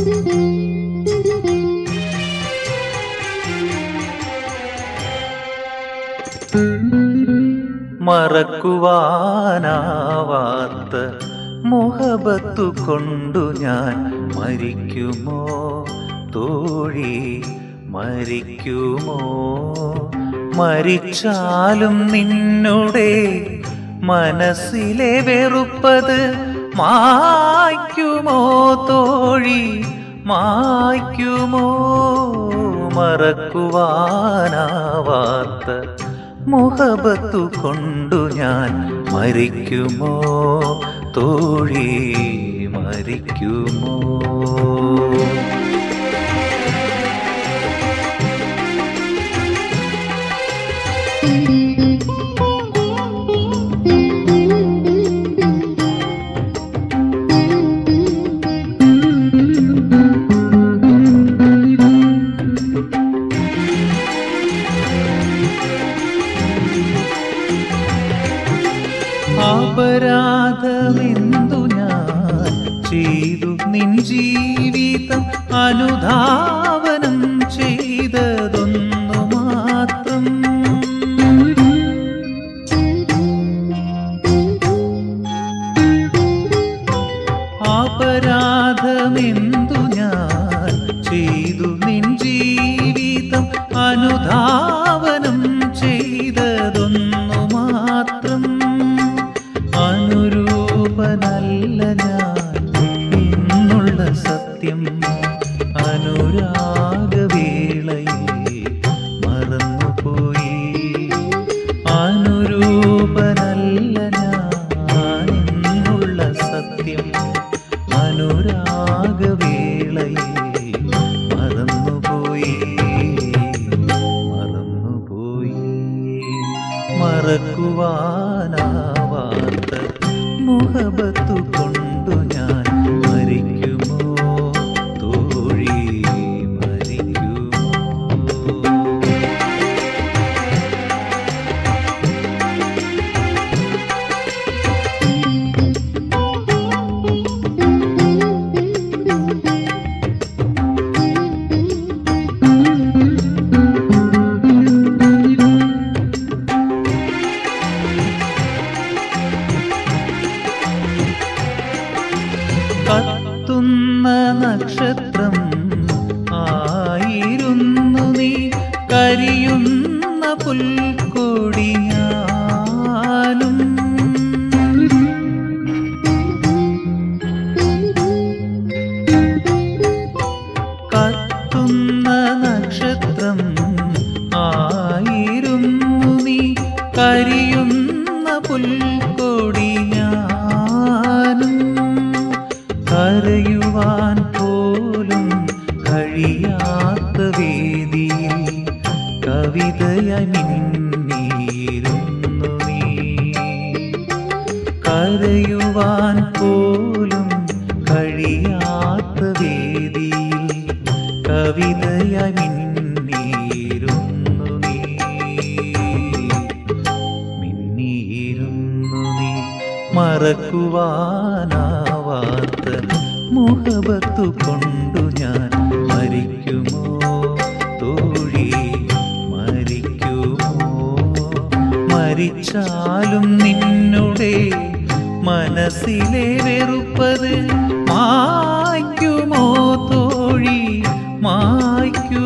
മറക്കുവാനാവാത്ത മുഹബത്തു കൊണ്ടു ഞാൻ മരിക്കുമോ തോഴി മരിക്കുമോ മരിച്ചാലും നിന്നുടെ മനസ്സിലെ വെറുപ്പത് മായ്ക്കുമോ തോഴി മായ്ക്കുമോ മറക്കുവാനാവാത്ത മുഹബത്തു കൊണ്ടു ഞാൻ മരിക്കുമോ തോഴി മരിക്കുമോ അപരാധമെന്തു ഞാൻ ചെയ്തു നിൻ ജീവിതം അനുധാവനം ചെയ്തതൊന്നു മാത്രം അപരാധമെന്തു ഞാൻ ചെയ്തു നിൻ ജീവിതം അനുധാവനം ചെയ്തതൊന്നു മാത്രം അനുരൂപനല്ല ഞാൻ എന്നുള്ള സത്യം അനുരാഗവേളയിൽ മറന്നുപോയി അനുരൂപനല്ല ഞാൻ എന്നുള്ള സത്യം അനുരാഗവേളയിൽ മറന്നുപോയി മറന്നുപോയി മറക്കുവാനാവാത്ത മുഹബത്തു കൊണ്ടു ഞാൻ മരിക്കുമോ തോഴി മരിക്കുമോ കത്തുന്ന നക്ഷത്രം ആയിരുന്നു നീ കരിയുന്ന പുൽക്കൊടി ഞാനും കത്തുന്ന നക്ഷത്രം ആയിരുന്നു നീ കരിയുന്ന പുൽക്കൊടി ഞാനും കരയുവാൻ പോലും കഴിയാത്ത വേദിയിൽ കവിതയായി മിന്നിയിരുന്നു നീ കരയുവാൻ പോലും കഴിയാത്ത വേദിയിൽ കവിതയായി മിന്നിയിരുന്നു നീ മിന്നിയിരുന്നു നീ മറക്കുവാനാവാത്ത മുഹബത്തു കൊണ്ടു ഞാൻ മരിക്കുമോ തോഴി മരിക്കുമോ മരിച്ചാലും നിന്നുടെ മനസ്സിലെ വെറുപ്പത് മായ്ക്കുമോ തോഴി മായ്ക്കുമോ